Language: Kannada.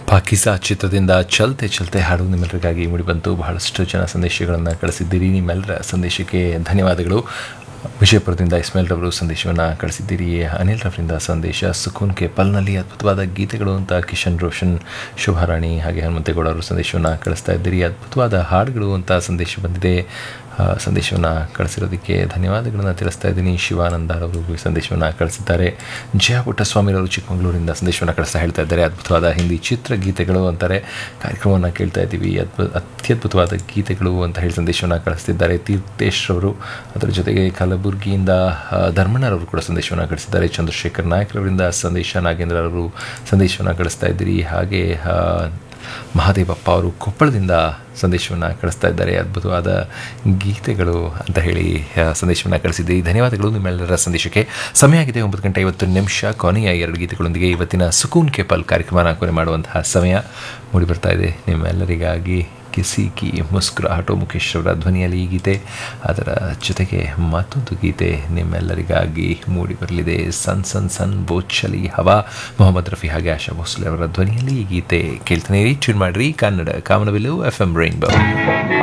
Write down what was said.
ಪಾಕಿಸಾ ಚಿತ್ರದಿಂದ ಚಲ್ತೆ ಚಲ್ತೆ ಹಾಡು ನಿಮ್ಮೆಲ್ಲರಿಗಾಗಿ ಮೂಡಿಬಂತು ಬಹಳಷ್ಟು ಜನ ಸಂದೇಶಗಳನ್ನು ಕಳಿಸಿದ್ದೀರಿ ನಿಮ್ಮೆಲ್ಲರ ಸಂದೇಶಕ್ಕೆ ಧನ್ಯವಾದಗಳು ವಿಜಯಪುರದಿಂದ ಇಸ್ಮಾಯಿಲ್ ರವರು ಸಂದೇಶವನ್ನು ಕಳಿಸಿದ್ದೀರಿ ಅನಿಲ್ ರವರಿಂದ ಸಂದೇಶ ಸುಕೂನ್ ಕೆ ಪಲ್ನಲ್ಲಿ ಅದ್ಭುತವಾದ ಗೀತೆಗಳು ಅಂತ ಕಿಶನ್ ರೋಷನ್ ಶುಭಾರಾಣಿ ಹಾಗೆ ಹನುಮಂತೇಗೌಡ ಅವರು ಸಂದೇಶವನ್ನು ಕಳಿಸ್ತಾ ಇದ್ದೀರಿ ಅದ್ಭುತವಾದ ಹಾಡುಗಳು ಅಂತ ಸಂದೇಶ ಬಂದಿದೆ ಸಂದೇಶವನ್ನು ಕಳಿಸಿರೋದಕ್ಕೆ ಧನ್ಯವಾದಗಳನ್ನು ತಿಳಿಸ್ತಾ ಇದ್ದೀನಿ ಶಿವಾನಂದರವರು ಸಂದೇಶವನ್ನು ಕಳಿಸಿದ್ದಾರೆ ಜಯ ಪುಟ್ಟಸ್ವಾಮಿರವರು ಚಿಕ್ಕಮಗಳೂರಿಂದ ಸಂದೇಶವನ್ನು ಕಳಿಸ್ತಾ ಹೇಳ್ತಾ ಇದ್ದಾರೆ ಅದ್ಭುತವಾದ ಹಿಂದಿ ಚಿತ್ರಗೀತೆಗಳು ಅಂತಾರೆ ಕಾರ್ಯಕ್ರಮವನ್ನು ಕೇಳ್ತಾ ಇದ್ದೀವಿ ಅದ್ಭುತ ಅತ್ಯದ್ಭುತವಾದ ಗೀತೆಗಳು ಅಂತ ಹೇಳಿ ಸಂದೇಶವನ್ನು ಕಳಿಸ್ತಿದ್ದಾರೆ ತೀರ್ಥೇಶ್ ಅವರು ಅದರ ಜೊತೆಗೆ ಕಲಬುರಗಿಯಿಂದ ಆ, ಧರ್ಮಣ್ಣರವರು ಕೂಡ ಸಂದೇಶವನ್ನು ಕಳಿಸಿದ್ದಾರೆ ಚಂದ್ರಶೇಖರ್ ನಾಯ್ಕರವರಿಂದ ಸಂದೇಶ ನಾಗೇಂದ್ರರವರು ಸಂದೇಶವನ್ನು ಕಳಿಸ್ತಾ ಇದ್ದೀರಿ ಹಾಗೆ ಆ, ಮಹಾದೇವಪ್ಪ ಅವರು ಕೊಪ್ಪಳದಿಂದ ಸಂದೇಶವನ್ನು ಕಳಿಸ್ತಾ ಇದ್ದಾರೆ ಅದ್ಭುತವಾದ ಗೀತೆಗಳು ಅಂತ ಹೇಳಿ ಆ, ಸಂದೇಶವನ್ನು ಕಳಿಸಿದ್ದೀರಿ ಧನ್ಯವಾದಗಳು ನಿಮ್ಮೆಲ್ಲರ ಸಂದೇಶಕ್ಕೆ ಸಮಯ ಆಗಿದೆ ಒಂಬತ್ತು ಗಂಟೆ ಐವತ್ತು ನಿಮಿಷ ಕೊನೆಯ ಎರಡು ಗೀತೆಗಳೊಂದಿಗೆ ಇವತ್ತಿನ ಸುಕೂನ್ ಕೆಪಲ್ ಕಾರ್ಯಕ್ರಮನ ಕೊನೆ ಮಾಡುವಂತಹ ಸಮಯ ಮೂಡಿ ಬರ್ತಾ ಇದೆ ನಿಮ್ಮೆಲ್ಲರಿಗಾಗಿ ಕಿಸಿ ಕಿ ಮುಸ್ಕುರಾಟೋ ಮುಖೇಶ್ ಅವರ ಧ್ವನಿಯಲ್ಲಿ ಈ ಗೀತೆ ಅದರ ಜೊತೆಗೆ ಮತ್ತೊಂದು ಗೀತೆ ನಿಮ್ಮೆಲ್ಲರಿಗಾಗಿ ಮೂಡಿ ಬರಲಿದೆ ಸನ್ ಸನ್ ಸನ್ ಬೋಚಲಿ ಹವಾ ಮೊಹಮ್ಮದ್ ರಫಿ ಹಾಗೆ ಆಶಾ ಭೋಸ್ಲೆ ಅವರ ಧ್ವನಿಯಲ್ಲಿ ಈ ಗೀತೆ ಕೇಳ್ತಾನೆ ಟ್ಯೂನ್ ಮಾಡ್ರಿ ಕನ್ನಡ ಕಾಮನಬಿಲ್ಲು ಎಫ್ ಎಂ ರೈನ್ಬೋ